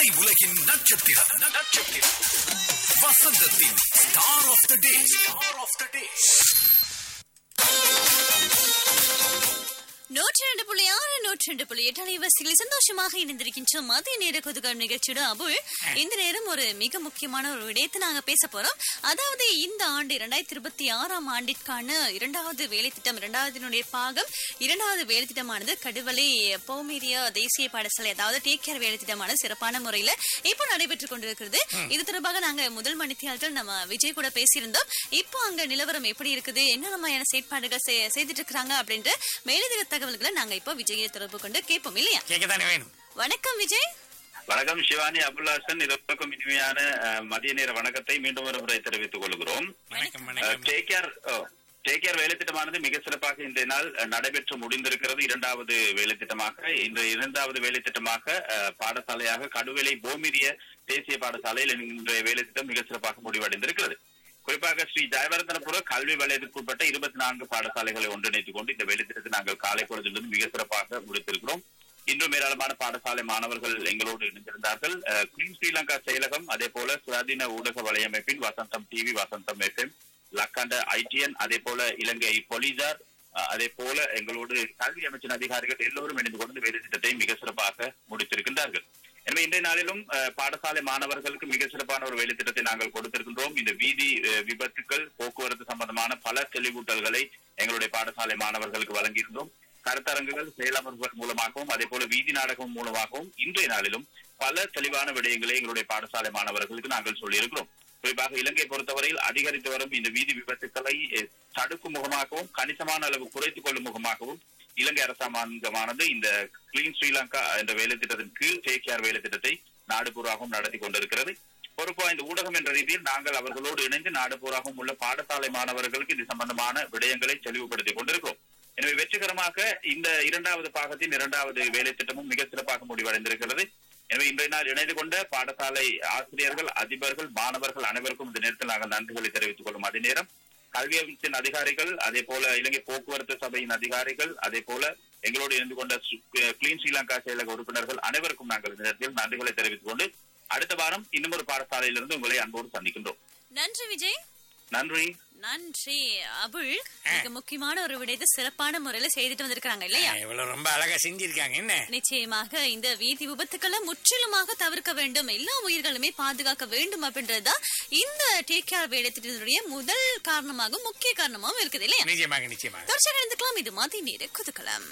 திரை உலகின் நட்சத்திரம் நட்சத்திரம் வசந்தத்தின் star of the day star of the day நூற்றி ரெண்டு புள்ளி ஆறு நூற்றி ரெண்டு புள்ளி எட்டு அலைவரிசையில் சந்தோஷமாக இணைந்திருக்கின்ற மதிய நேர கொதுகள் நிகழ்ச்சியோட அபுல் இந்த நேரம் ஒரு மிக முக்கியமான ஒரு விடயத்தை நாங்க பேச போறோம் அதாவது இந்த ஆண்டு இரண்டாயிரத்தி இருபத்தி ஆறாம் ஆண்டிற்கான இரண்டாவது வேலை திட்டம் இரண்டாவதினுடைய பாகம் இரண்டாவது வேலை திட்டமானது கடுவலை பௌமீரிய தேசிய பாடசாலை அதாவது டேக் கேர் வேலை திட்டமானது சிறப்பான முறையில இப்போ நடைபெற்றுக் கொண்டிருக்கிறது இது தொடர்பாக நாங்க முதல் மணித்தியாளர்கள் நம்ம விஜய் கூட பேசியிருந்தோம் இப்போ அங்க நிலவரம் எப்படி இருக்குது என்ன மாதிரியான செயற்பாடுகள் செய்- செய்துட்டு இருக்காங்க அப்படின்ற மேலதிக தகவல்களை நாங்க இப்போ விஜயை தொடர்பு கொண்டு கேட்போம் இல்லையா கேட்கத்தானே வேணும் வணக்கம் விஜய் வணக்கம் சிவானி அபுல்லாசன் இதற்கும் இனிமையான அஹ், மதிய நேர வணக்கத்தை மீண்டும் ஒரு முறை தெரிவித்துக் கொள்கிறோம் வணக்கம் வணக்கம் டேக் கேர் டேக் கேர் வேலை திட்டமானது மிக சிறப்பாக இன்றைய நாள் அஹ், நடைபெற்று முடிந்திருக்கிறது இரண்டாவது வேலை திட்டமாக இந்த இரண்டாவது வேலை திட்டமாக அஹ், பாடசாலையாக கடுவேலை போமிரிய தேசிய பாடசாலையில் இன்றைய வேலை திட்டம் மிக சிறப்பாக முடிவடைந்திருக்கிறது குறிப்பாக ஸ்ரீ ஜெயவர்தனபுர கல்வி வலயத்திற்குட்பட்ட இருபத்தி நான்கு பாடசாலைகளை ஒன்றிணைத்துக் கொண்டு இந்த வேலை திட்டத்தை நாங்கள் காலை பொழுதிலிருந்து மிக சிறப்பாக முடித்திருக்கிறோம் இன்றும் ஏராளமான பாடசாலை மாணவர்கள் எங்களோடு இணைந்திருந்தார்கள் அஹ், கிளீன் ஸ்ரீலங்கா செயலகம் அதே போல சுயாதீன ஊடக வலையமைப்பின் Vasantham TV Vasantham FM Lakhanda ITN அதே போல இலங்கை போலீசார் அஹ், அதே போல எங்களோடு கல்வி அமைச்சின் அதிகாரிகள் எல்லோரும் இணைந்து கொண்டு வேலை திட்டத்தை மிக சிறப்பாக முடித்திருக்கின்றார்கள் எனவே இன்றைய நாளிலும் அஹ், பாடசாலை மாணவர்களுக்கு மிக சிறப்பான ஒரு வேலை திட்டத்தை நாங்கள் கொடுத்திருக்கின்றோம் இந்த வீதி அஹ், விபத்துக்கள் போக்குவரத்து சம்பந்தமான பல தெளிவூட்டல்களை எங்களுடைய பாடசாலை மாணவர்களுக்கு வழங்கியிருந்தோம் கருத்தரங்குகள் செயலமர்வுகள் மூலமாகவும் அதே போல வீதி நாடகம் மூலமாகவும் இன்றைய நாளிலும் பல தெளிவான விடயங்களை எங்களுடைய பாடசாலை மாணவர்களுக்கு நாங்கள் சொல்லியிருக்கிறோம் குறிப்பாக இலங்கை பொறுத்தவரையில் அதிகரித்து வரும் இந்த வீதி விபத்துக்களை அஹ், தடுக்கும் முகமாகவும் கணிசமான அளவு குறைத்துக் கொள்ளும் முகமாகவும் இலங்கை அரசாங்கமானது இந்த கிளீன் ஸ்ரீலங்கா என்ற வேலை திட்டத்தின் கீழ் டேக் கேர் வேலை திட்டத்தை நாடு பூராகவும் நடத்தி கொண்டிருக்கிறது பொறுப்பா இந்த ஊடகம் என்ற ரீதியில் நாங்கள் அவர்களோடு இணைந்து நாடு பூராகவும் உள்ள பாடசாலை மாணவர்களுக்கு இது சம்பந்தமான விடயங்களை தெளிவுபடுத்திக் கொண்டிருக்கிறோம் எனவே வெற்றிகரமாக இந்த இரண்டாவது பாகத்தின் இரண்டாவது வேலை திட்டமும் மிக சிறப்பாக முடிவடைந்திருக்கிறது எனவே இன்றைய நாள் இணைந்து கொண்ட பாடசாலை ஆசிரியர்கள் அதிபர்கள் மாணவர்கள் அனைவருக்கும் இந்த நேரத்தில் நாங்கள் நன்றிகளை தெரிவித்துக் கொள்ளும் அதே நேரம் கல்வி அமைச்சின் அதிகாரிகள் அதே போல இலங்கை போக்குவரத்து சபையின் அதிகாரிகள் அதே போல எங்களோடு இணைந்து கொண்ட சு- கிளீன் ஸ்ரீலங்கா செயலக உறுப்பினர்கள் அனைவருக்கும் நாங்கள் இந்த நேரத்தில் நன்றிகளை தெரிவித்துக் கொண்டு அடுத்த வாரம் இன்னும் ஒரு பாடசாலையிலிருந்து உங்களை அன்போடு சந்திக்கின்றோம் நன்றி விஜய் நன்றி நன்றி அபுல் மிக முக்கியமான ஒரு விடயத்தை சிறப்பான முறையில செய்துட்டு வந்திருக்காங்க இல்லையா இவ்வளவு ரொம்ப அழகா செஞ்சிருக்காங்க என்ன நிச்சயமாக இந்த வீதி விபத்துக்களை முற்றிலுமாக தவிர்க்க வேண்டும் எல்லா உயிர்களுமே பாதுகாக்க வேண்டும் அப்படின்றதுதான் இந்த டேக் கேர் வேலை திட்டத்தினுடைய முதல் காரணமாகவும் முக்கிய காரணமாகவும் இருக்குது இல்லையா நிச்சயமாக நிச்சயமாக தொடர்ச்சியாக இருந்துக்கலாம் இது மாதிரி நேர குதுக்கலாம்